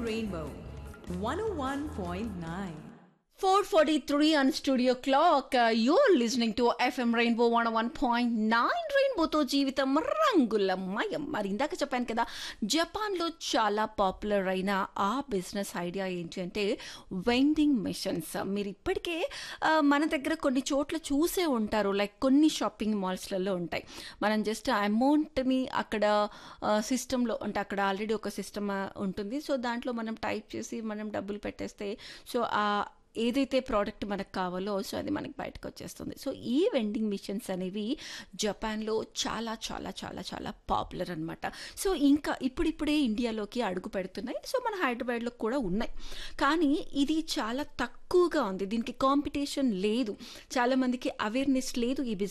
Rainbow 101.9. 443 on studio clock. Uh, you're listening to FM Rainbow 101.9 రెయిన్బోతో జీవితం రంగులమయం మరి ఇందాక చెప్పాను కదా జపాన్లో చాలా పాపులర్ అయిన ఆ బిజినెస్ ఐడియా ఏంటి అంటే వెండింగ్ మిషన్స్ మీరు ఇప్పటికే ఆ, మన దగ్గర కొన్ని చోట్ల చూసే ఉంటారు లైక్ కొన్ని షాపింగ్ మాల్స్లలో ఉంటాయి మనం జస్ట్ అమౌంట్ని అక్కడ సిస్టంలో అంటే అక్కడ ఆల్రెడీ ఒక సిస్టమ్ ఉంటుంది సో దాంట్లో మనం టైప్ చేసి మనం డబ్బులు పెట్టేస్తే సో ఆ ఏదైతే ప్రోడక్ట్ మనకు కావాలో సో అది మనకి బయటకు వచ్చేస్తుంది సో ఈ వెండింగ్ మిషన్స్ అనేవి జపాన్లో చాలా చాలా చాలా చాలా పాపులర్ అనమాట సో ఇంకా ఇప్పుడిప్పుడే ఇండియాలోకి అడుగు పెడుతున్నాయి సో మన హైదరాబాద్లో కూడా ఉన్నాయి కానీ ఇది చాలా తక్కువగా ఉంది దీనికి కాంపిటీషన్ లేదు చాలామందికి అవేర్నెస్ లేదు ఈ